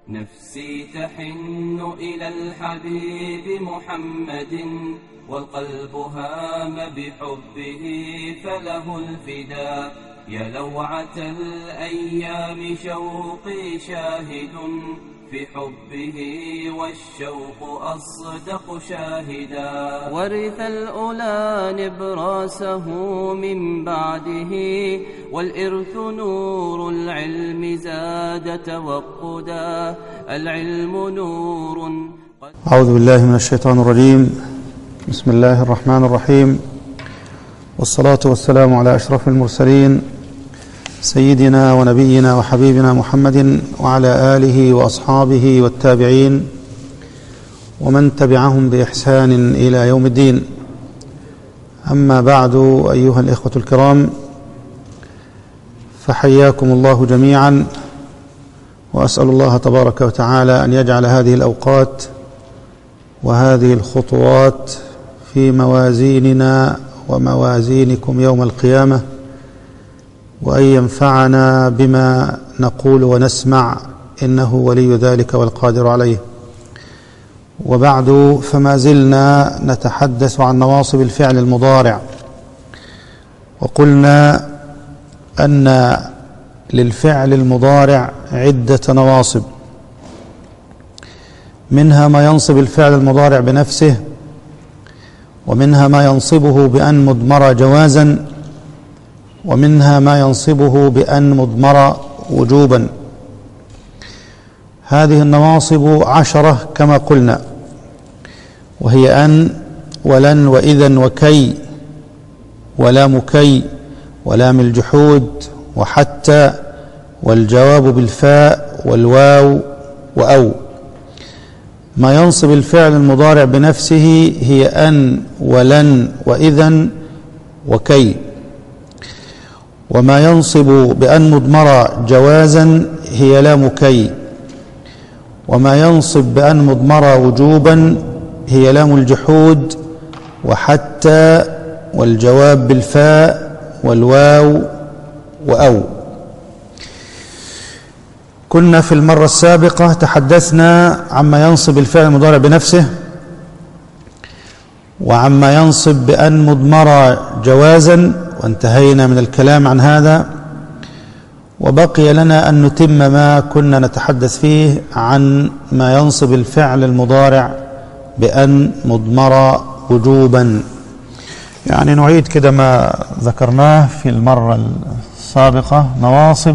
نفسي تحن إلى الحبيب محمد والقلب هام بحبه فله الفداء يا لوعة الأيام شوقي شاهد في حبه والشوق أصدق شاهدا ورث الأولى نبراسه من بعده والإرث نور العلم زاد توقدا العلم نور أعوذ بالله من الشيطان الرجيم بسم الله الرحمن الرحيم والصلاة والسلام على أشرف المرسلين سيدنا ونبينا وحبيبنا محمد وعلى آله وأصحابه والتابعين ومن تبعهم بإحسان إلى يوم الدين أما بعد أيها الإخوة الكرام فحياكم الله جميعا وأسأل الله تبارك وتعالى أن يجعل هذه الأوقات وهذه الخطوات في موازيننا وموازينكم يوم القيامه وان ينفعنا بما نقول ونسمع انه ولي ذلك والقادر عليه وبعد فما زلنا نتحدث عن نواصب الفعل المضارع وقلنا ان للفعل المضارع عده نواصب منها ما ينصب الفعل المضارع بنفسه ومنها ما ينصبه بأن مضمر جوازا ومنها ما ينصبه بأن مضمر وجوبا هذه النواصب عشرة كما قلنا وهي أن ولن وإذا وكي ولام كي ولام الجحود وحتى والجواب بالفاء والواو وأو ما ينصب الفعل المضارع بنفسه هي أن ولن وإذا وكي وما ينصب بأن مضمرة جوازا هي لام كي وما ينصب بأن مضمرة وجوبا هي لام الجحود وحتى والجواب بالفاء والواو وأو كنا في المرة السابقة تحدثنا عما ينصب الفعل المضارع بنفسه وعما ينصب بأن مضمر جوازا وانتهينا من الكلام عن هذا وبقي لنا أن نتم ما كنا نتحدث فيه عن ما ينصب الفعل المضارع بأن مضمر وجوبا يعني نعيد كده ما ذكرناه في المرة السابقة نواصب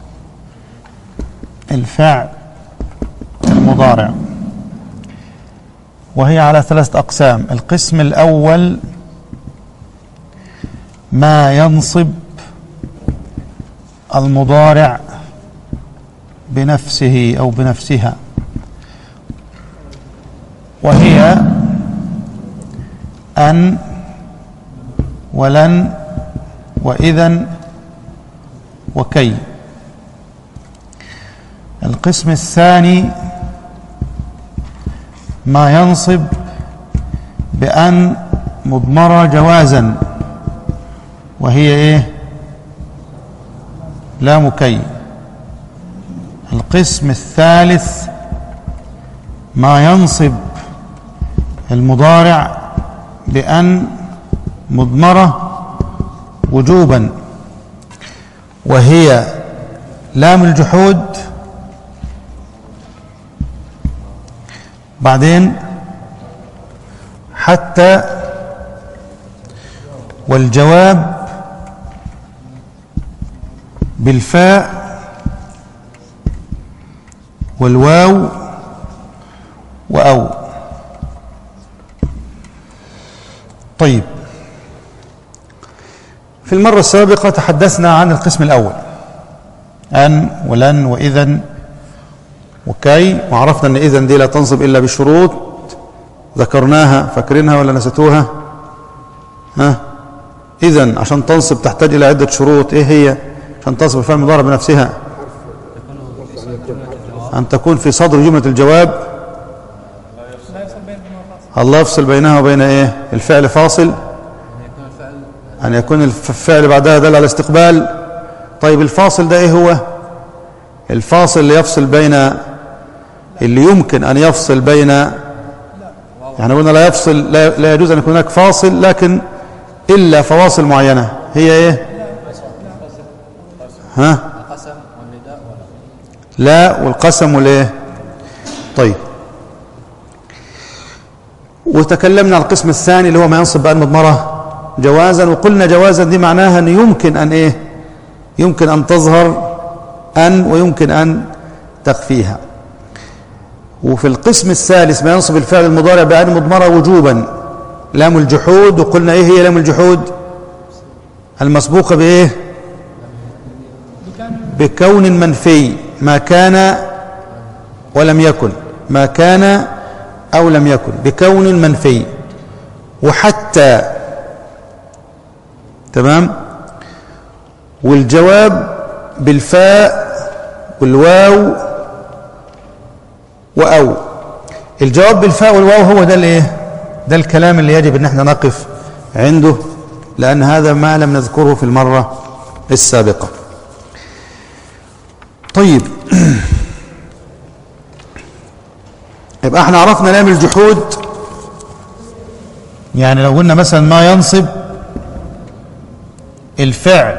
الفعل المضارع وهي على ثلاثة أقسام القسم الأول ما ينصب المضارع بنفسه أو بنفسها وهي أن ولن وإذا وكي القسم الثاني ما ينصب بأن مضمرة جوازا وهي ايه لا مكي القسم الثالث ما ينصب المضارع بأن مضمرة وجوبا وهي لام الجحود بعدين حتى والجواب بالفاء والواو وأو طيب في المرة السابقة تحدثنا عن القسم الأول أن ولن وإذا وكي وعرفنا أن إذا دي لا تنصب إلا بالشروط ذكرناها فاكرينها ولا نسيتوها ها إذا عشان تنصب تحتاج إلى عدة شروط إيه هي عشان تنصب الفعل المضارع بنفسها أن تكون في صدر جملة الجواب الله يفصل بينها وبين إيه الفعل فاصل أن يكون الفعل بعدها دل على الاستقبال طيب الفاصل ده إيه هو الفاصل اللي يفصل بين اللي يمكن أن يفصل بين يعني قلنا لا يفصل لا, لا يجوز أن يكون هناك فاصل لكن إلا فواصل معينة هي إيه ها لا والقسم والايه طيب وتكلمنا عن القسم الثاني اللي هو ما ينصب بأن مضمرة جوازا وقلنا جوازا دي معناها أن يمكن أن إيه يمكن أن تظهر أن ويمكن أن تخفيها وفي القسم الثالث ما ينصب الفعل المضارع بأن مضمرة وجوبا لام الجحود وقلنا إيه هي لام الجحود المسبوقة بإيه بكون منفي ما كان ولم يكن ما كان أو لم يكن بكون منفي وحتى تمام والجواب بالفاء والواو وأو الجواب بالفاء والواو هو ده الايه ده الكلام اللي يجب ان احنا نقف عنده لأن هذا ما لم نذكره في المرة السابقة طيب يبقى احنا عرفنا لام الجحود يعني لو قلنا مثلا ما ينصب الفعل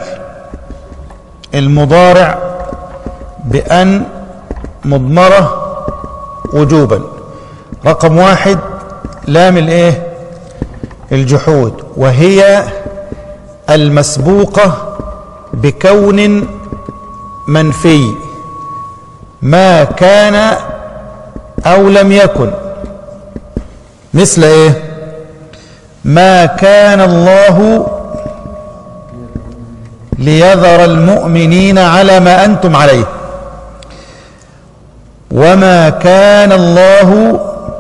المضارع بأن مضمرة وجوبا رقم واحد لام الايه الجحود وهي المسبوقة بكون منفي ما كان أو لم يكن مثل إيه ما كان الله ليذر المؤمنين على ما أنتم عليه وما كان الله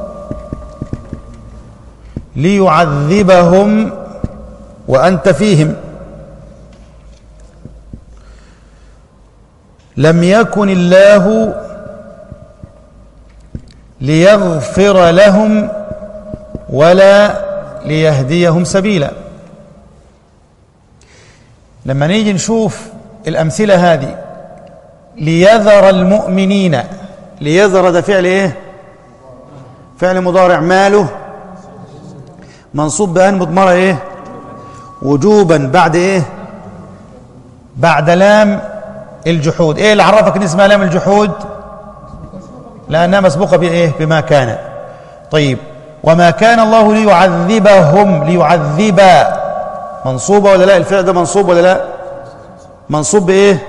ليعذبهم وأنت فيهم لم يكن الله ليغفر لهم ولا ليهديهم سبيلا لما نيجي نشوف الأمثلة هذه ليذر المؤمنين ليذر ده فعل ايه فعل مضارع ماله منصوب بأن مضمرة ايه وجوبا بعد ايه بعد لام الجحود ايه اللي عرفك ان اسمها لام الجحود لانها مسبوقه بايه بما كان طيب وما كان الله ليعذبهم ليعذب منصوبه ولا لا الفعل ده منصوب ولا لا منصوب بايه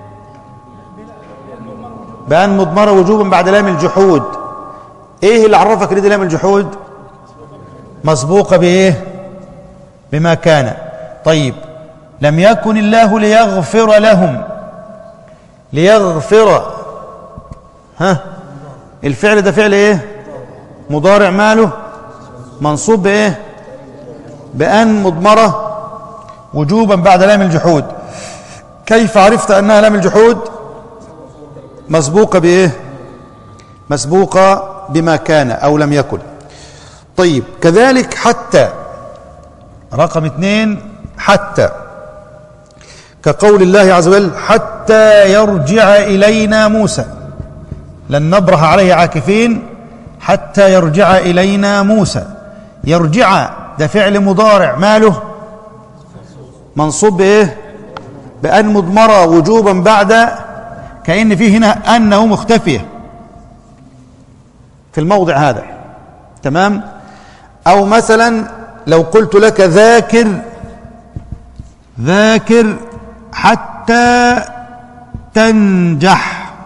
بان مضمره وجوبا بعد لام الجحود ايه اللي عرفك ان دي لام الجحود مسبوقه بايه بما كان طيب لم يكن الله ليغفر لهم ليغفر ها الفعل ده فعل ايه مضارع ماله منصوب بايه بان مضمره وجوبا بعد لام الجحود كيف عرفت انها لام الجحود مسبوقه بايه مسبوقه بما كان او لم يكن طيب كذلك حتى رقم اثنين حتى كقول الله عز وجل حتى يرجع إلينا موسى لن نبرح عليه عاكفين حتى يرجع إلينا موسى يرجع ده فعل مضارع ماله منصوب بإيه بأن مضمرة وجوبا بعد كأن فيه هنا أنه مختفية في الموضع هذا تمام أو مثلا لو قلت لك ذاكر ذاكر حتى تنجح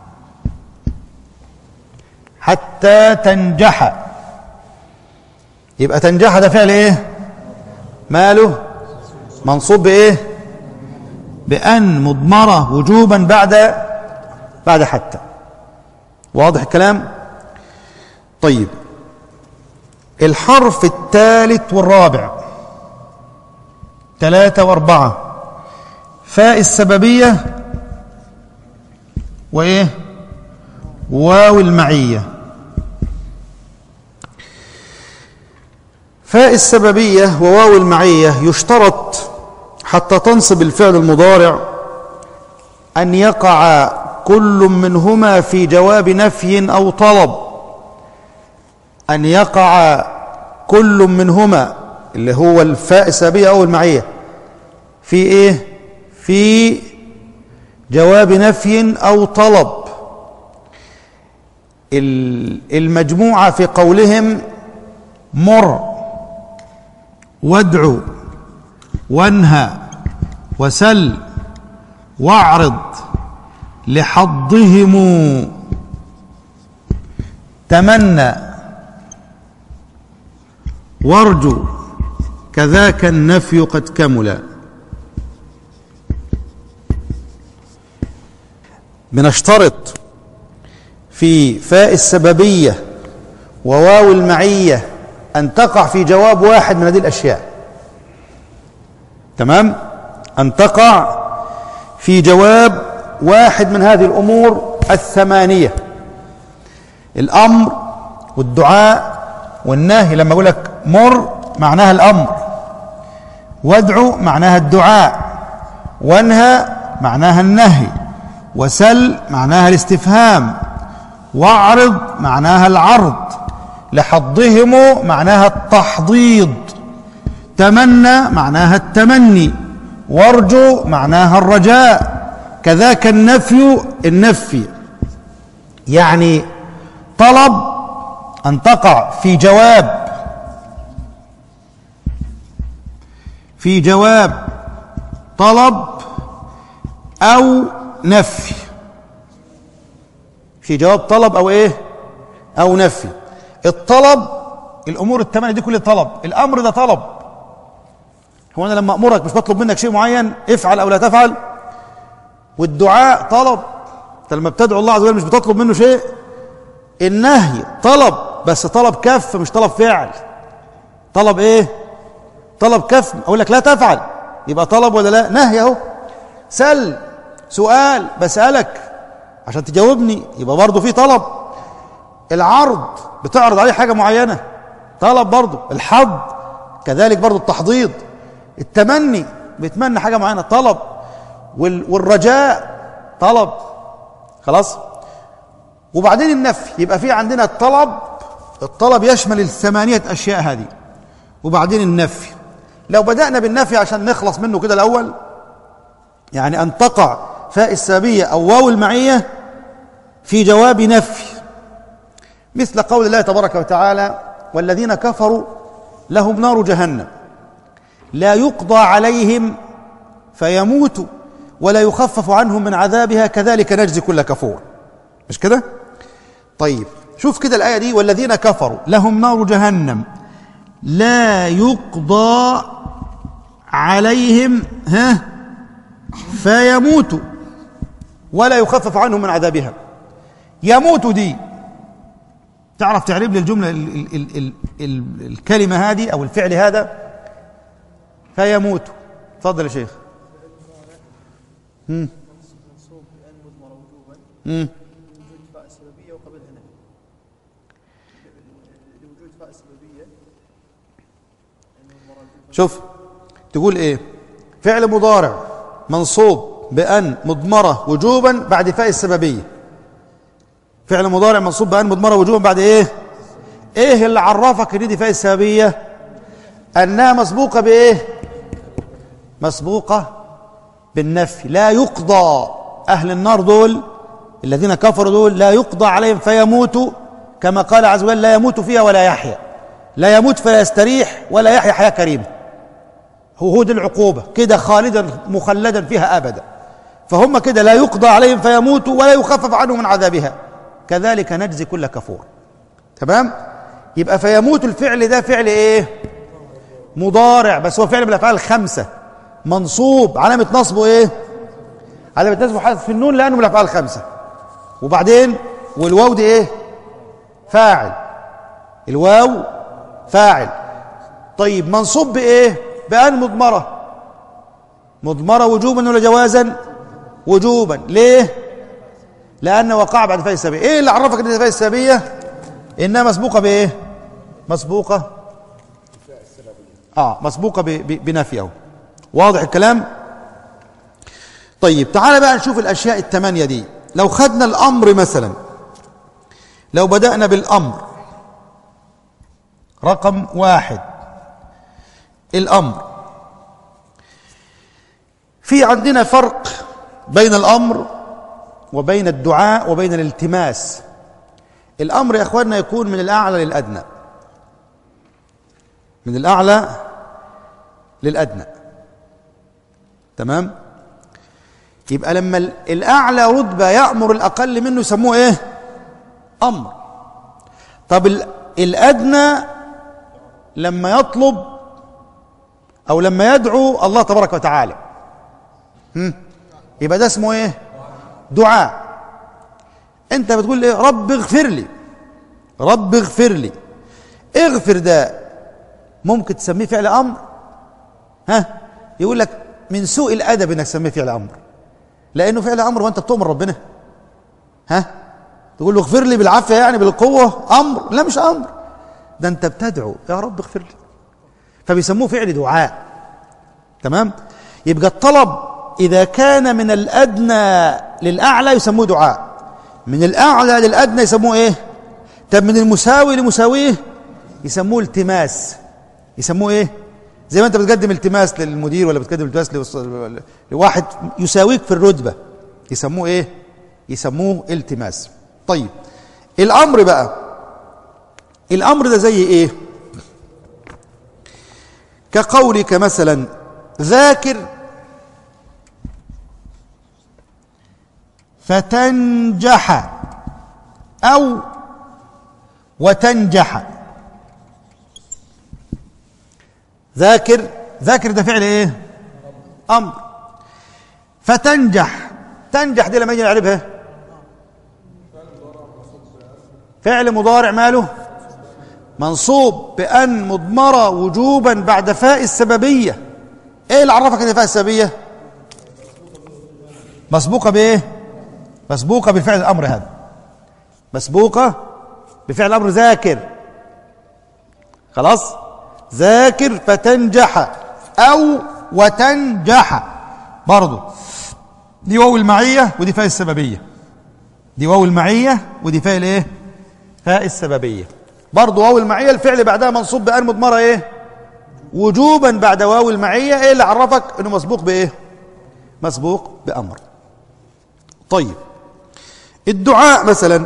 حتى تنجح يبقى تنجح ده فعل ايه ماله منصوب بايه بان مضمره وجوبا بعد بعد حتى واضح الكلام طيب الحرف الثالث والرابع ثلاثة وأربعة فاء السببية وإيه واو المعية فاء السببية وواو المعية يشترط حتى تنصب الفعل المضارع أن يقع كل منهما في جواب نفي أو طلب أن يقع كل منهما اللي هو الفاء السابية أو المعية في إيه في جواب نفي أو طلب المجموعة في قولهم مر وادعو وانهى وسل واعرض لحظهم تمنى وارجو كذاك النفي قد كمل بنشترط في فاء السببية وواو المعية أن تقع في جواب واحد من هذه الأشياء تمام أن تقع في جواب واحد من هذه الأمور الثمانية الأمر والدعاء والنهي لما أقول لك مر معناها الأمر وادعو معناها الدعاء وانهى معناها النهي وسل معناها الاستفهام واعرض معناها العرض لحظهم معناها التحضيض تمنى معناها التمني وارجو معناها الرجاء كذاك النفي النفي يعني طلب ان تقع في جواب في جواب طلب او نفي في جواب طلب او ايه او نفي الطلب الامور الثمانيه دي كل طلب الامر ده طلب هو انا لما امرك مش بطلب منك شيء معين افعل او لا تفعل والدعاء طلب انت لما بتدعو الله عز وجل مش بتطلب منه شيء النهي طلب بس طلب كف مش طلب فعل طلب ايه طلب كف اقول لك لا تفعل يبقى طلب ولا لا نهي اهو سل سؤال بسالك عشان تجاوبني يبقى برضه في طلب العرض بتعرض عليه حاجه معينه طلب برضه الحظ كذلك برضه التحضيض التمني بيتمنى حاجه معينه طلب والرجاء طلب خلاص وبعدين النفي يبقى في عندنا الطلب الطلب يشمل الثمانيه اشياء هذه وبعدين النفي لو بدانا بالنفي عشان نخلص منه كده الاول يعني ان تقع فاء السابيه او واو المعيه في جواب نفي مثل قول الله تبارك وتعالى والذين كفروا لهم نار جهنم لا يقضى عليهم فيموتوا ولا يخفف عنهم من عذابها كذلك نجزي كل كفور مش كده طيب شوف كده الآية دي والذين كفروا لهم نار جهنم لا يقضى عليهم ها فيموتوا ولا يخفف عنهم من عذابها يموت دي تعرف تعرب لي الجملة ال ال ال ال الكلمة هذه أو الفعل هذا فيموت تفضل يا شيخ مم. مم. شوف تقول ايه فعل مضارع منصوب بأن مضمرة وجوبا بعد فاء السببية فعل مضارع منصوب بأن مضمرة وجوبا بعد ايه ايه اللي عرفك ان دي فاء السببية انها مسبوقة بايه مسبوقة بالنفي لا يقضى اهل النار دول الذين كفروا دول لا يقضى عليهم فيموتوا كما قال عز وجل لا يموت فيها ولا يحيا لا يموت فيستريح ولا يحيا حياة كريمة هو هو دي العقوبة كده خالدا مخلدا فيها أبدا فهم كده لا يقضى عليهم فيموتوا ولا يخفف عنهم من عذابها كذلك نجزي كل كفور تمام يبقى فيموت الفعل ده فعل ايه مضارع بس هو فعل من الافعال الخمسه منصوب علامه نصبه ايه علامه نصبه حذف النون لانه من الافعال الخمسه وبعدين والواو دي ايه فاعل الواو فاعل طيب منصوب بايه بان مضمره مضمره وجوبا ولا جوازا وجوبا ليه لان وقع بعد فاء السببيه ايه اللي عرفك ان فاء السببيه انها مسبوقه بايه مسبوقه اه مسبوقه بنفي اهو واضح الكلام طيب تعال بقى نشوف الاشياء الثمانيه دي لو خدنا الأمر مثلا لو بدأنا بالأمر رقم واحد الأمر في عندنا فرق بين الأمر وبين الدعاء وبين الالتماس الأمر يا أخواننا يكون من الأعلى للأدنى من الأعلى للأدنى تمام يبقى لما الأعلى رتبة يأمر الأقل منه يسموه إيه أمر طب الأدنى لما يطلب أو لما يدعو الله تبارك وتعالى هم؟ يبقى ده اسمه إيه دعاء أنت بتقول إيه رب اغفر لي رب اغفر لي اغفر ده ممكن تسميه فعل أمر ها يقول لك من سوء الأدب إنك تسميه فعل أمر لأنه فعل أمر وأنت بتؤمر ربنا ها تقول له اغفر لي بالعافية يعني بالقوة أمر لا مش أمر ده أنت بتدعو يا رب اغفر لي فبيسموه فعل دعاء تمام يبقى الطلب إذا كان من الأدنى للأعلى يسموه دعاء من الأعلى للأدنى يسموه إيه طب من المساوي لمساويه يسموه التماس يسموه إيه زي ما أنت بتقدم التماس للمدير ولا بتقدم التماس لواحد يساويك في الرتبة يسموه إيه يسموه التماس طيب الأمر بقى الأمر ده زي إيه كقولك مثلا ذاكر فتنجح أو وتنجح ذاكر ذاكر ده فعل ايه امر فتنجح تنجح دي لما يجي نعرفها فعل مضارع ماله منصوب بأن مضمرة وجوبا بعد فاء السببية ايه اللي عرفك ان فاء السببية مسبوقة بايه مسبوقة بفعل الأمر هذا مسبوقة بفعل الأمر ذاكر خلاص ذاكر فتنجح أو وتنجح برضو دي واو المعية ودي فاء السببية دي واو المعية ودي فاء الايه فاء السببية برضو واو المعية الفعل بعدها منصوب بأن مضمرة ايه وجوبا بعد واو المعية ايه اللي عرفك انه مسبوق بايه مسبوق بأمر طيب الدعاء مثلا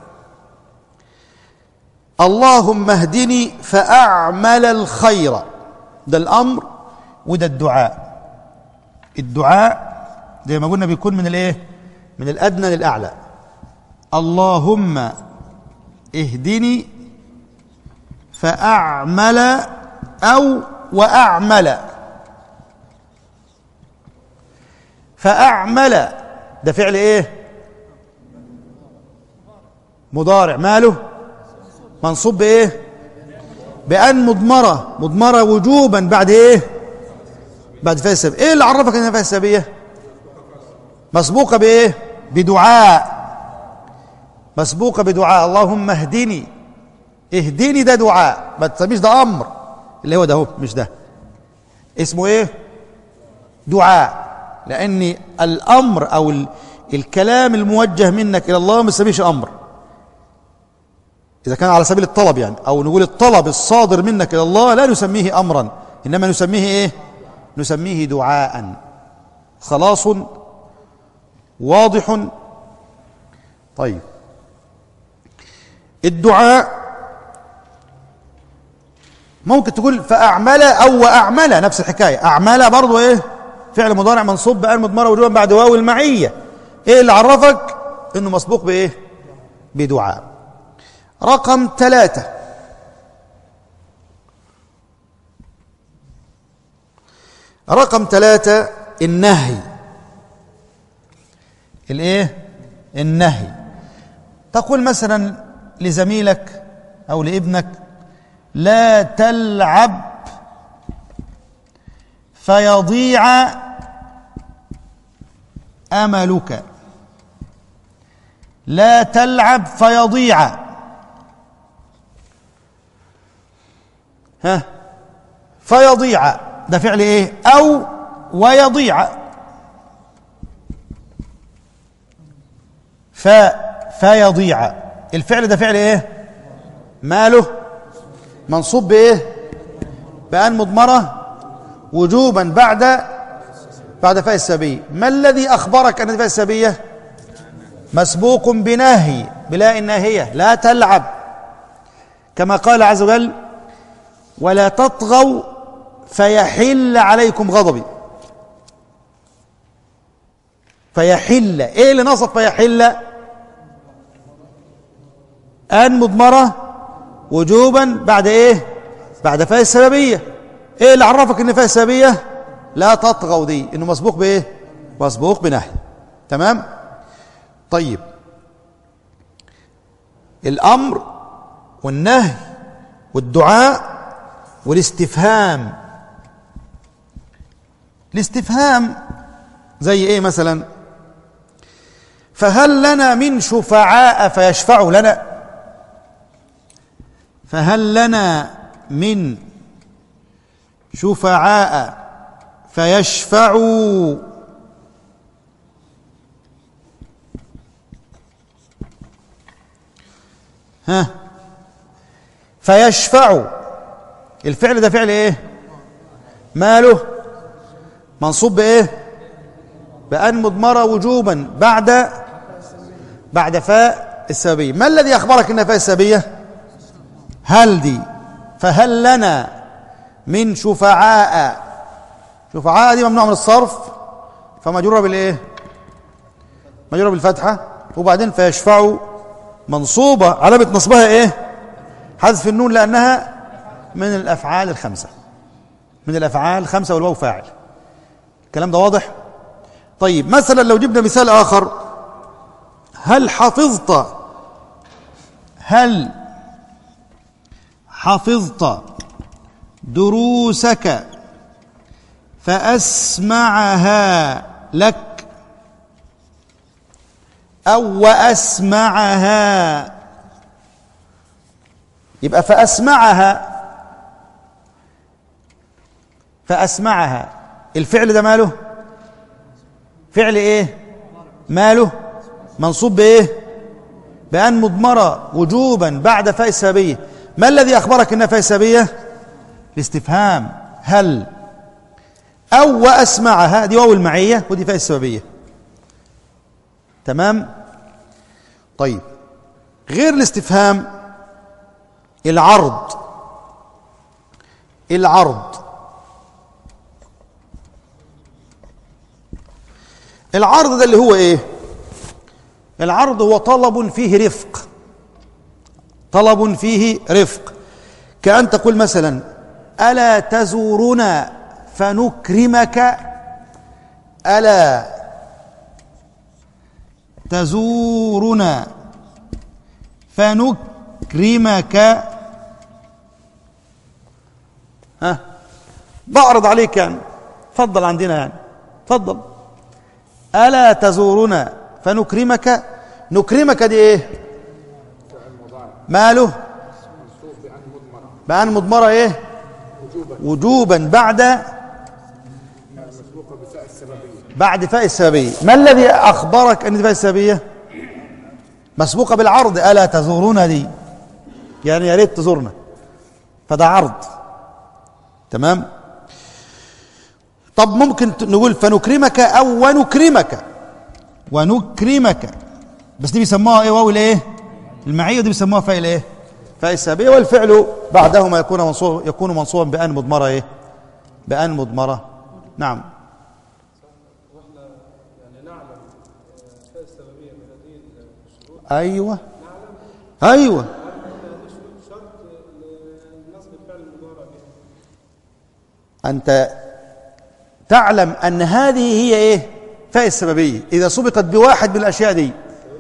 اللهم اهدني فأعمل الخير ده الأمر وده الدعاء الدعاء زي ما قلنا بيكون من الايه من الأدنى للأعلى اللهم اهدني فأعمل أو وأعمل فأعمل ده فعل ايه مضارع ماله منصوب بايه بأن مضمرة مضمرة وجوبا بعد ايه بعد فاء السببية ايه اللي عرفك انها فاء السببية مسبوقة بايه بدعاء مسبوقة بدعاء اللهم اهدني اهدني ده دعاء ما تسميش ده امر اللي هو ده هو مش ده اسمه ايه دعاء لان الامر او الكلام الموجه منك الى الله ما تسميش امر إذا كان على سبيل الطلب يعني أو نقول الطلب الصادر منك إلى الله لا نسميه أمرا إنما نسميه إيه نسميه دعاء خلاص واضح طيب الدعاء ممكن تقول فأعمل أو وأعمل نفس الحكاية أعمل برضو إيه فعل مضارع منصوب بأن مضمرة وجوبا بعد واو المعية إيه اللي عرفك إنه مسبوق بإيه بدعاء رقم ثلاثة رقم ثلاثة النهي الايه النهي تقول مثلا لزميلك او لابنك لا تلعب فيضيع املك لا تلعب فيضيع ها فيضيع ده فعل ايه او ويضيع ف فيضيع الفعل ده فعل ايه ماله منصوب بايه بان مضمره وجوبا بعد بعد فاء السبية ما الذي اخبرك ان فاء السبية مسبوق بنهي بلا الناهيه لا تلعب كما قال عز وجل ولا تطغوا فيحل عليكم غضبي فيحل ايه اللي نصب فيحل ان مضمره وجوبا بعد ايه بعد فاء السببيه ايه اللي عرفك ان فاء السببيه لا تطغوا دي انه مسبوق بايه مسبوق بنهي تمام طيب الامر والنهي والدعاء والاستفهام الاستفهام زي ايه مثلا فهل لنا من شفعاء فيشفعوا لنا فهل لنا من شفعاء فيشفعوا ها فيشفعوا الفعل ده فعل ايه ماله منصوب بايه بأن مضمرة وجوبا بعد بعد فاء السببية ما الذي أخبرك أنها فاء السببية هل دي فهل لنا من شفعاء شفعاء دي ممنوع من الصرف فمجرورة بالإيه مجرورة بالفتحة وبعدين فيشفعوا منصوبة علامة نصبها إيه حذف النون لأنها من الأفعال الخمسة من الأفعال الخمسة والواو فاعل الكلام ده واضح طيب مثلا لو جبنا مثال آخر هل حفظت هل حفظت دروسك فأسمعها لك أو وأسمعها يبقى فأسمعها فأسمعها الفعل ده ماله فعل ايه ماله منصوب بايه بأن مضمرة وجوبا بعد فاء السببية ما الذي أخبرك أنها فاء السببية الاستفهام هل أو وأسمعها دي واو المعية ودي فاء السببية تمام طيب غير الاستفهام العرض العرض العرض ده اللي هو ايه العرض هو طلب فيه رفق طلب فيه رفق كأن تقول مثلا ألا تزورنا فنكرمك ألا تزورنا فنكرمك ها بعرض عليك يعني تفضل عندنا يعني تفضل ألا تزورنا فنكرمك نكرمك دي ايه ماله بأن مضمرة ايه وجوبا بعد بعد فاء السببية ما الذي أخبرك أن فاء السببية مسبوقة بالعرض ألا تزورنا دي يعني يا ريت تزورنا فده عرض تمام طب ممكن نقول فنكرمك أو ونكرمك ونكرمك بس دي بيسموها ايه واو الايه المعيه دي بيسموها فاء الايه فاء السابيه والفعل بعدهما يكون منصوب يكون منصوبا بان مضمره ايه بان مضمره نعم ايوه ايوه انت تعلم ان هذه هي ايه فاء السببيه اذا سبقت بواحد من الاشياء دي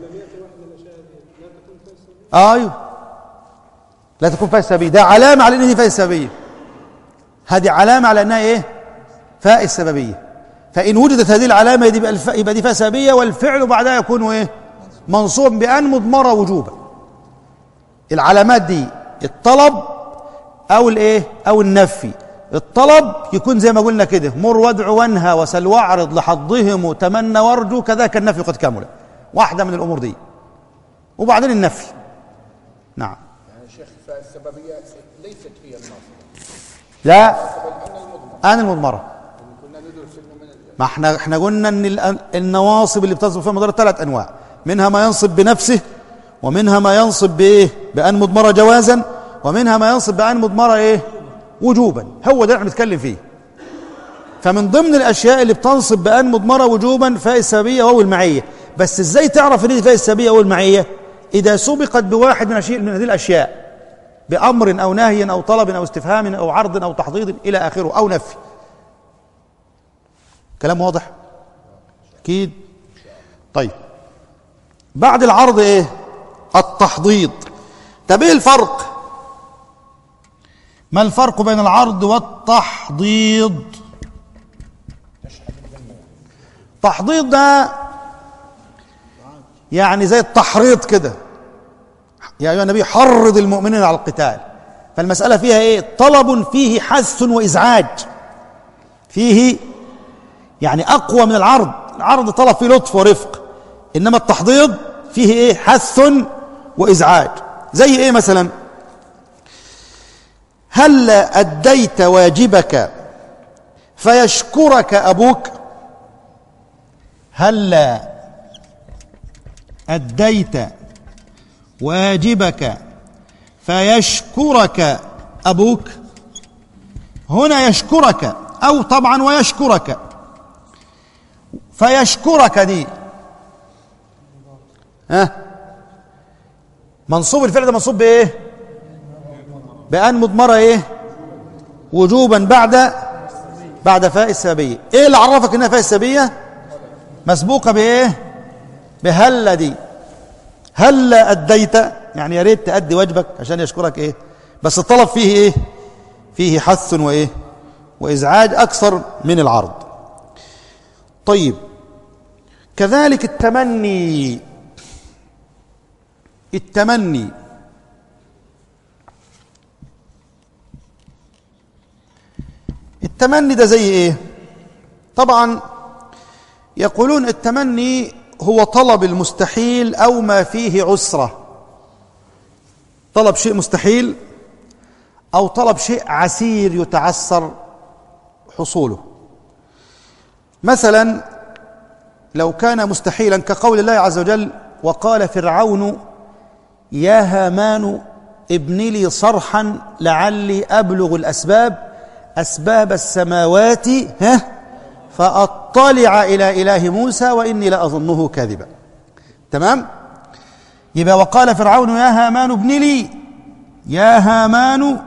ايوه لا تكون فاء السببيه ده علامه على ان دي فاء السببيه هذه علامه على انها ايه فاء السببيه فان وجدت هذه العلامه يبقى الف... يبقى دي فاء سببيه والفعل بعدها يكون ايه منصوب بان مضمره وجوبا العلامات دي الطلب او الايه او النفي الطلب يكون زي ما قلنا كده مر وادع وانهى وسل واعرض لحظهم تمنى وارجو كذاك النفي قد كمل واحده من الامور دي وبعدين النفي نعم يعني شيخ فالسببية ليست هي الناصبة لا بل أن المضمر آن المضمرة كنا ندرس إنه من ما احنا احنا قلنا ان الأ- النواصب اللي بتصب فيها مضارع ثلاث انواع منها ما ينصب بنفسه ومنها ما ينصب بايه بان مضمره جوازا ومنها ما ينصب بان مضمره ايه وجوبا هو ده اللي احنا بنتكلم فيه فمن ضمن الاشياء اللي بتنصب بان مضمره وجوبا فاء السببيه وهو المعيه بس ازاي تعرف ان دي فاء السببيه وهو المعيه اذا سبقت بواحد من أشياء من هذه الاشياء بامر او نهي او طلب او استفهام او عرض او تحضيض الى اخره او نفي كلام واضح اكيد طيب بعد العرض ايه التحضيض طب ايه الفرق ما الفرق بين العرض والتحضيض تحضيض ده يعني زي التحريض كده يا ايها النبي حرض المؤمنين على القتال فالمساله فيها ايه طلب فيه حث وازعاج فيه يعني اقوى من العرض العرض طلب فيه لطف ورفق انما التحضيض فيه ايه حث وازعاج زي ايه مثلا هل اديت واجبك فيشكرك ابوك هل اديت واجبك فيشكرك ابوك هنا يشكرك او طبعا ويشكرك فيشكرك دي ها منصوب الفعل ده منصوب بايه بان مضمره ايه وجوبا بعد بعد فاء السببيه ايه اللي عرفك انها فاء السببيه مسبوقه بايه بهل دي هل اديت يعني يا ريت تادي واجبك عشان يشكرك ايه بس الطلب فيه ايه فيه حث وايه وازعاج اكثر من العرض طيب كذلك التمني التمني التمني ده زي ايه طبعا يقولون التمني هو طلب المستحيل او ما فيه عسره طلب شيء مستحيل او طلب شيء عسير يتعسر حصوله مثلا لو كان مستحيلا كقول الله عز وجل وقال فرعون يا هامان ابن لي صرحا لعلي ابلغ الاسباب اسباب السماوات ها فاطلع الى اله موسى واني لاظنه كاذبا تمام يبقى وقال فرعون يا هامان ابن لي يا هامان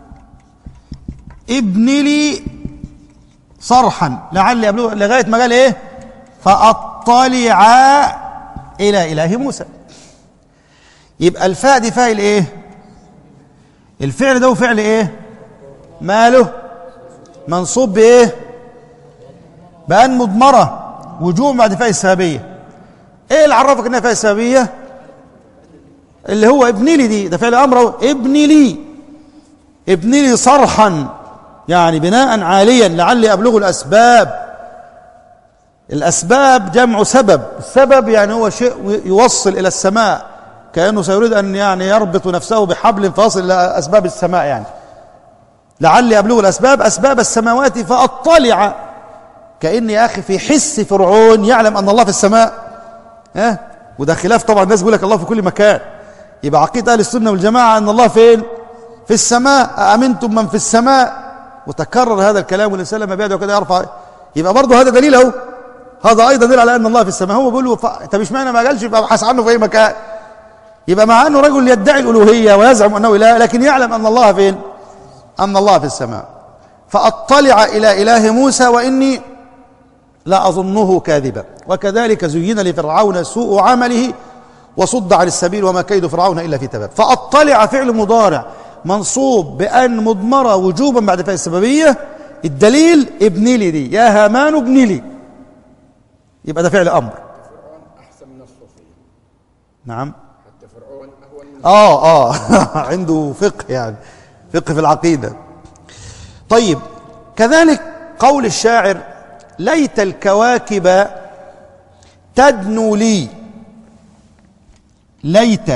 ابن لي صرحا لعلي ابلغ لغايه ما قال ايه فاطلع الى اله موسى يبقى الفاء دي فاعل ايه الفعل ده هو فعل ايه ماله منصوب بايه بان مضمره وجوب بعد فاء السببيه ايه اللي عرفك انها فاء السببيه اللي هو ابني لي دي ده فعل امر أهو. ابني لي ابني لي صرحا يعني بناء عاليا لعلي ابلغ الاسباب الاسباب جمع سبب السبب يعني هو شيء يوصل الى السماء كانه سيريد ان يعني يربط نفسه بحبل فاصل الى اسباب السماء يعني لعلي ابلغ الاسباب اسباب السماوات فاطلع كاني يا اخي في حس فرعون يعلم ان الله في السماء ها وده خلاف طبعا الناس بيقول لك الله في كل مكان يبقى عقيده اهل السنه والجماعه ان الله فين في السماء امنتم من في السماء وتكرر هذا الكلام والانسان لما بيدعو كده يرفع يبقى برضه هذا دليل اهو هذا ايضا دليل على ان الله في السماء هو بيقول له ف... طب اشمعنى ما قالش يبقى ابحث عنه في اي مكان يبقى مع انه رجل يدعي الالوهيه ويزعم انه اله لكن يعلم ان الله فين ان الله في السماء فاطلع الى اله موسى واني لا اظنه كاذبا وكذلك زين لفرعون سوء عمله وصد عن السبيل وما كيد فرعون الا في تباب فاطلع فعل مضارع منصوب بان مضمره وجوبا بعد فاء السببيه الدليل ابني لي دي يا هامان ابني لي يبقى ده فعل امر فرعون أحسن من الصوفية نعم حتى فرعون أهون من اه اه عنده فقه يعني فقه في العقيده طيب كذلك قول الشاعر ليت الكواكب تدنو لي ليت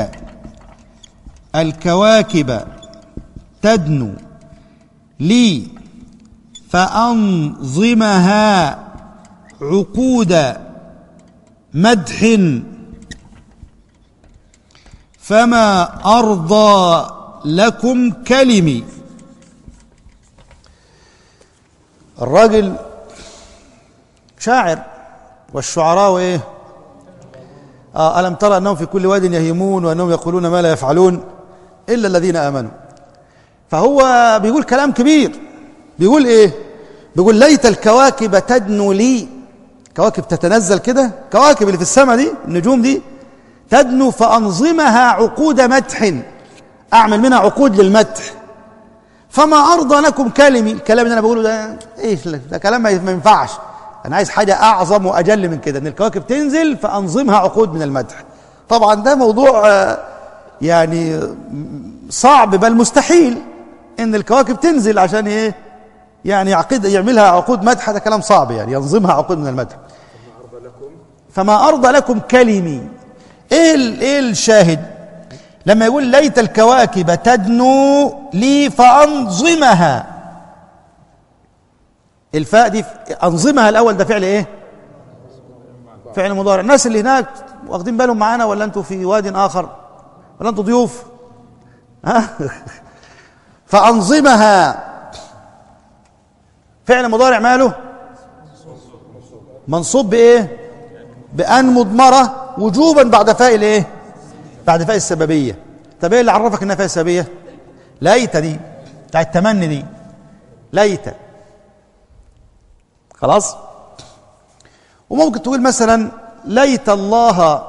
الكواكب تدنو لي فأنظمها عقود مدح فما أرضى لكم كلمي الراجل شاعر والشعراء ايه آه ألم ترى أنهم في كل واد يهيمون وأنهم يقولون ما لا يفعلون إلا الذين آمنوا فهو بيقول كلام كبير بيقول إيه بيقول ليت الكواكب تدنو لي كواكب تتنزل كده كواكب اللي في السماء دي النجوم دي تدنو فأنظمها عقود مدح أعمل منها عقود للمدح فما أرضى لكم كلمي الكلام اللي أنا بقوله ده إيه ده كلام ما ينفعش أنا عايز حاجة أعظم وأجل من كده إن الكواكب تنزل فأنظمها عقود من المدح طبعا ده موضوع آه، يعني صعب بل مستحيل إن الكواكب تنزل عشان إيه يعني يعقد يعملها عقود مدح ده كلام صعب يعني ينظمها عقود من المدح فما أرضى لكم كلمي إيه ال- إيه الشاهد لما يقول ليت الكواكب تدنو لي فأنظمها الفاء دي أنظمها الأول ده فعل إيه فعل مضارع الناس اللي هناك واخدين بالهم معانا ولا أنتوا في واد آخر ولا أنتوا ضيوف ها فأنظمها فعل مضارع ماله منصوب بإيه بأن مضمرة وجوبا بعد فاء الإيه بعد فاء السببية طب ايه اللي عرفك انها فاء السببية ليت دي بتاع التمني دي ليت خلاص وممكن تقول مثلا ليت الله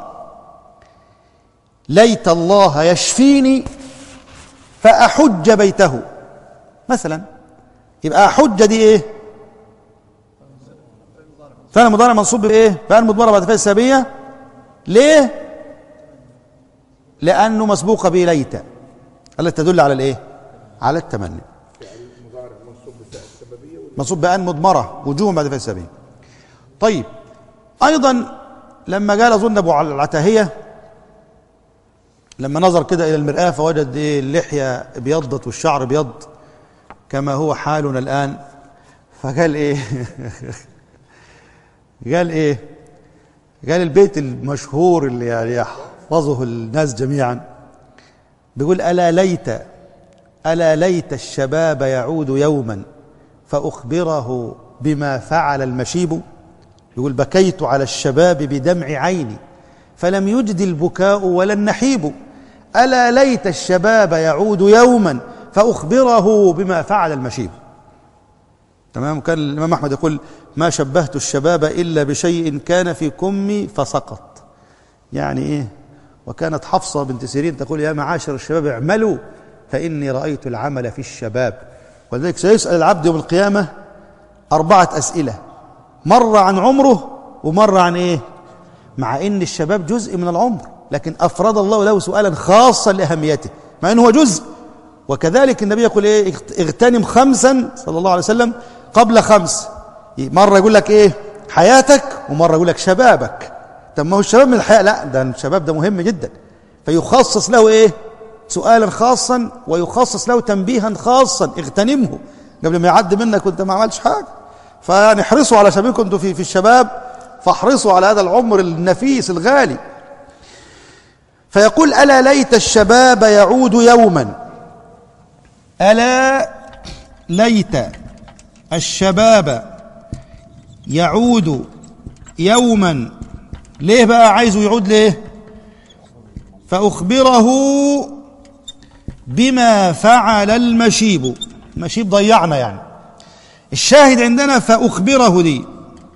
ليت الله يشفيني فأحج بيته مثلا يبقى أحج دي ايه فعل مضارع منصوب بايه فعل مضمرة بعد فاء السببية ليه لأنه مسبوقة بليت التي تدل على الإيه؟ على التمني منصوب بأن مضمرة وجوه بعد فاء السببية طيب أيضا لما قال أظن أبو العتاهية لما نظر كده إلى المرآة فوجد إيه اللحية ابيضت والشعر ابيض كما هو حالنا الآن فقال إيه قال إيه قال البيت المشهور اللي يعني يحفظه الناس جميعا بيقول ألا ليت ألا ليت الشباب يعود يوما فأخبره بما فعل المشيب يقول بكيت على الشباب بدمع عيني فلم يجد البكاء ولا النحيب ألا ليت الشباب يعود يوما فأخبره بما فعل المشيب تمام كان الإمام أحمد يقول ما شبهت الشباب إلا بشيء كان في كمي فسقط يعني إيه وكانت حفصة بنت سيرين تقول يا معاشر الشباب اعملوا فإني رأيت العمل في الشباب ولذلك سيسأل العبد يوم القيامة أربعة أسئلة مرة عن عمره ومرة عن إيه مع إن الشباب جزء من العمر لكن أفرض الله له سؤالا خاصا لأهميته مع إنه هو جزء وكذلك النبي يقول إيه اغتنم خمسا صلى الله عليه وسلم قبل خمس مرة يقول لك إيه حياتك ومرة يقول لك شبابك طب ما هو الشباب من الحياة لا ده الشباب ده مهم جدا فيخصص له إيه سؤالا خاصا ويخصص له تنبيها خاصا اغتنمه قبل ما يعدي منك وانت ما عملتش حاجة فيعني احرصوا على شبابكم انتوا في, في الشباب فاحرصوا على هذا العمر النفيس الغالي فيقول ألا ليت الشباب يعود يوما ألا ليت الشباب يعود يوما ليه بقى عايزه يعود ليه فأخبره بما فعل المشيب المشيب ضيعنا يعني الشاهد عندنا فأخبره دي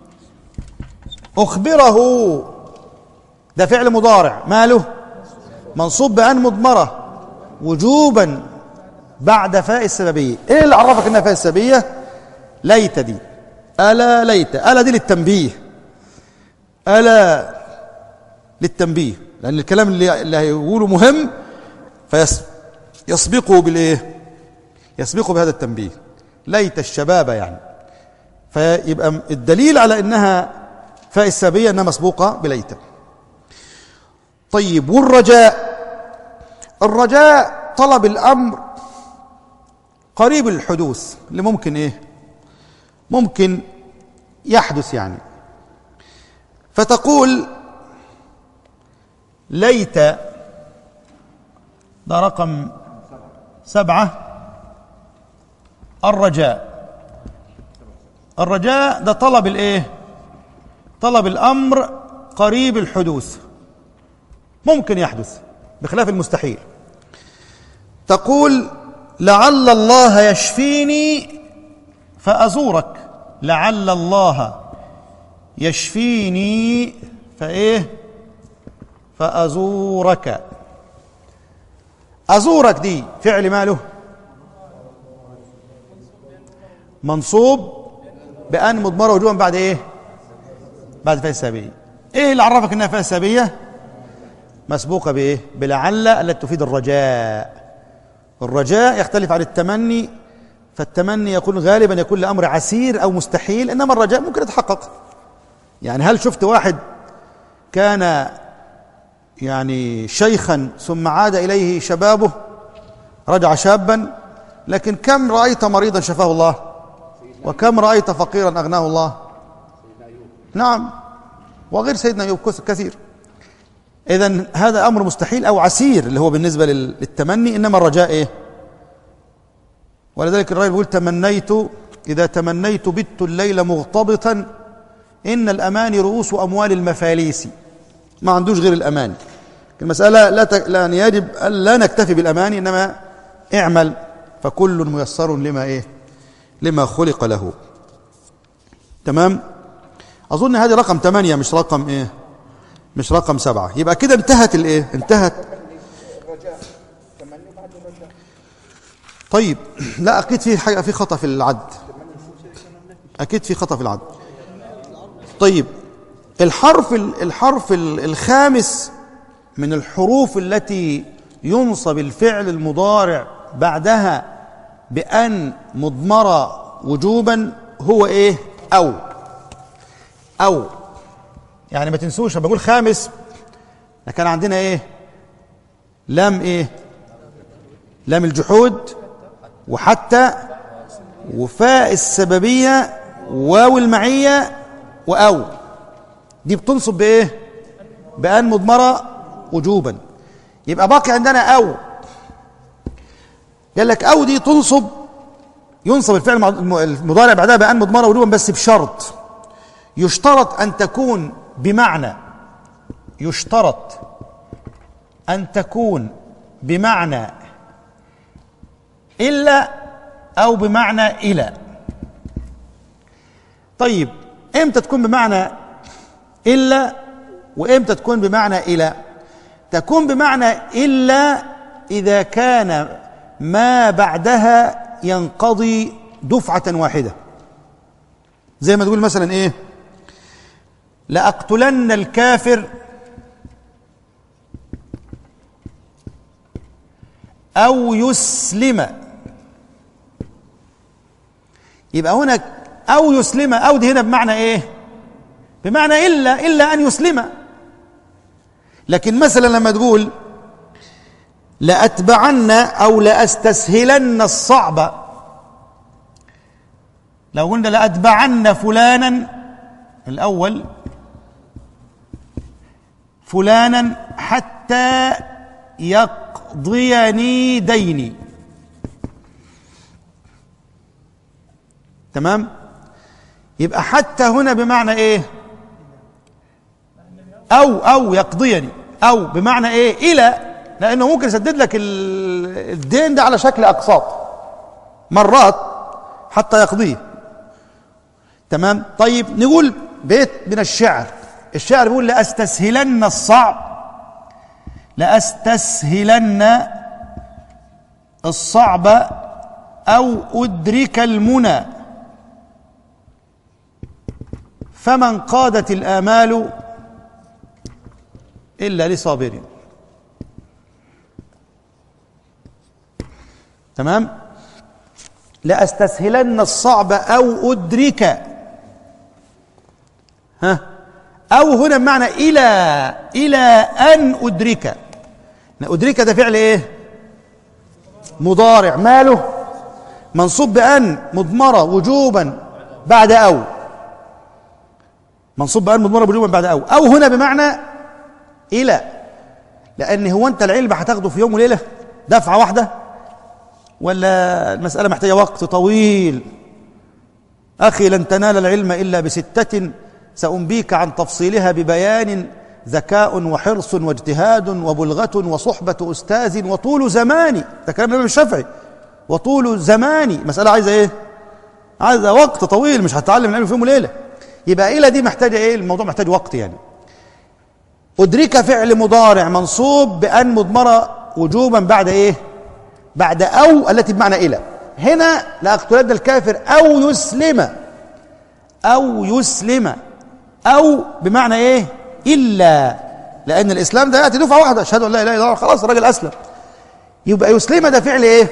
أخبره ده فعل مضارع ماله منصوب بأن مضمرة وجوبا بعد فاء السببية ايه اللي عرفك انها فاء السببية ليت دي ألا ليت ألا دي للتنبيه ألا للتنبيه لأن الكلام اللي, اللي هيقوله مهم فيسبقه بالإيه يسبقه بهذا التنبيه ليت الشباب يعني فيبقى الدليل على أنها فاء السببية أنها مسبوقة بليت طيب والرجاء الرجاء طلب الأمر قريب الحدوث اللي ممكن إيه ممكن يحدث يعني فتقول ليت ده رقم سبعة الرجاء الرجاء ده طلب الايه طلب الامر قريب الحدوث ممكن يحدث بخلاف المستحيل تقول لعل الله يشفيني فازورك لعل الله يشفيني فايه فازورك ازورك دي فعل ماله منصوب بان مضمره وجوبا بعد ايه بعد فاء السابيه ايه اللي عرفك انها فاء السابيه مسبوقه بايه بلعل التي تفيد الرجاء الرجاء يختلف عن التمني فالتمني يكون غالبا يكون لامر عسير او مستحيل انما الرجاء ممكن يتحقق يعني هل شفت واحد كان يعني شيخا ثم عاد اليه شبابه رجع شابا لكن كم رايت مريضا شفاه الله وكم رايت فقيرا اغناه الله نعم وغير سيدنا ايوب كثير اذا هذا امر مستحيل او عسير اللي هو بالنسبه لل- للتمني انما الرجاء ايه ولذلك الراجل يقول تمنيت اذا تمنيت بت الليل مغتبطا ان الاماني رؤوس اموال المفاليس ما عندوش غير الاماني المساله لا ت... لا يجب أن لا نكتفي بالاماني انما اعمل فكل ميسر لما ايه لما خلق له تمام اظن هذه رقم ثمانية مش رقم ايه مش رقم سبعة يبقى كده انتهت الايه انتهت الرجاء تمني بعد الرجاء طيب لا اكيد في حاجه في خطا في العد اكيد في خطا في العد طيب الحرف ال- الحرف ال- الخامس من الحروف التي ينصب الفعل المضارع بعدها بأن مضمرة وجوبا هو ايه او او يعني ما تنسوش لما بقول خامس ده كان عندنا ايه لام ايه لام الجحود وحتى وفاء السببية واو المعية وأو دي بتنصب بإيه؟ بأن مضمرة وجوبا يبقى باقي عندنا أو قال لك أو دي تنصب ينصب الفعل المع- المضارع بعدها بأن مضمرة وجوبا بس بشرط يشترط أن تكون بمعنى يشترط أن تكون بمعنى إلا أو بمعنى إلى طيب إمتى تكون بمعنى إلا وإمتى تكون بمعنى إلى تكون بمعنى إلا إذا كان ما بعدها ينقضي دفعة واحدة زي ما تقول مثلا إيه لأقتلن الكافر أو يسلم يبقى هنا أو يسلم أو دي هنا بمعنى إيه؟ بمعنى إلا إلا أن يسلم لكن مثلا لما تقول لأتبعن أو لأستسهلن الصعب لو قلنا لأتبعن فلانا الأول فلانا حتى يقضيني ديني تمام يبقى حتى هنا بمعنى ايه او او يقضيني او بمعنى ايه الى لانه ممكن يسدد لك ال- الدين ده على شكل اقساط مرات حتى يقضيه تمام طيب نقول بيت من الشعر الشعر بيقول لاستسهلن الصعب لاستسهلن الصعب او ادرك المنى فمن قادت الامال الا لصابر تمام لاستسهلن الصعب او ادرك ها أو هنا بمعنى إلى إلى أن أدرك أدرك ده فعل إيه مضارع ماله منصوب بأن مضمرة وجوبا بعد أو منصوب بأن مضمرة وجوبا بعد أو أو هنا بمعنى إلى لأن هو أنت العلم هتاخده في يوم وليلة دفعة واحدة ولا المسألة محتاجة وقت طويل أخي لن تنال العلم إلا بستة سأنبيك عن تفصيلها ببيان ذكاء وحرص واجتهاد وبلغة وصحبة أستاذ وطول زمان ده كلام الإمام الشافعي وطول زمان مسألة عايزة إيه؟ عايزة وقت طويل مش هتتعلم العلم في يوم وليلة يبقى إلى دي محتاجة إيه؟ الموضوع محتاج وقت يعني أدرك فعل مضارع منصوب بأن مضمرة وجوبا بعد إيه؟ بعد أو التي بمعنى إلى هنا لأقتلن الكافر أو يسلم أو يسلم أو بمعنى إيه إلا لأن الإسلام ده يأتي دفعة واحدة أشهد أن لا إله إلا الله خلاص الراجل أسلم يبقى يسلم ده فعل إيه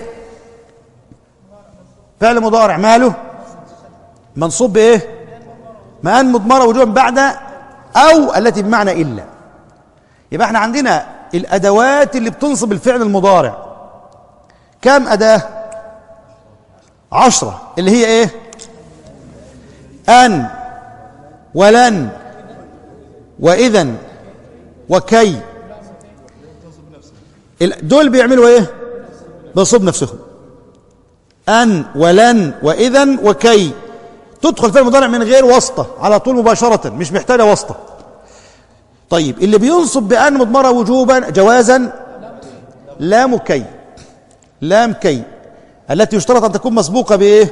فعل مضارع ماله منصوب بإيه ما أن مضمرة وجوبا بعد أو التي بمعنى إلا يبقى احنا عندنا الأدوات اللي بتنصب الفعل المضارع كم أداة عشرة اللي هي إيه أن ولن وإذا وكي دول بيعملوا إيه بيصب نفسهم أن ولن وإذا وكي تدخل في المضارع من غير واسطة على طول مباشرة مش محتاجة واسطة طيب اللي بينصب بأن مضمرة وجوبا جوازا لام كي لام كي التي يشترط أن تكون مسبوقة بإيه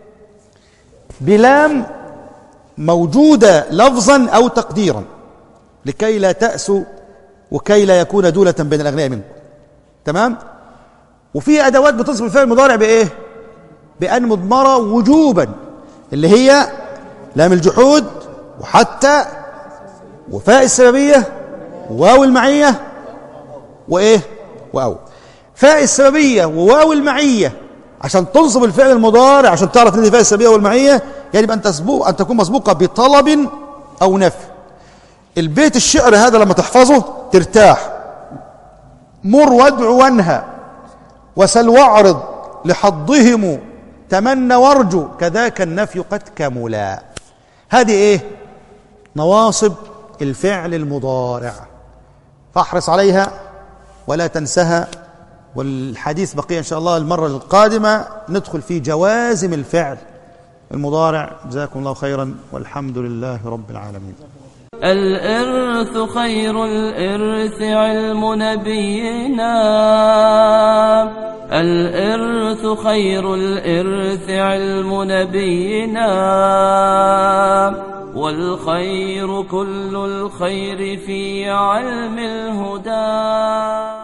بلام موجودة لفظا أو تقديرا لكي لا تأسوا وكي لا يكون دولة بين الأغنياء منكم تمام وفي أدوات بتصف الفعل المضارع بإيه بأن مضمرة وجوبا اللي هي لام الجحود وحتى وفاء السببية وواو المعية وإيه وأو فاء السببية وواو المعية عشان تنصب الفعل المضارع عشان تعرف ان فاء السببية والمعية يجب أن تسبق أن تكون مسبوقة بطلب أو نفي البيت الشعر هذا لما تحفظه ترتاح مر وادع وانهى وسل واعرض لحظهم تمنى وارجو كذاك النفي قد كملا هذه ايه نواصب الفعل المضارع فاحرص عليها ولا تنسها والحديث بقي ان شاء الله المره القادمه ندخل في جوازم الفعل المضارع جزاكم الله خيرا والحمد لله رب العالمين الإرث خير الإرث علم نبينا الإرث خير الإرث علم نبينا والخير كل الخير في علم الهدى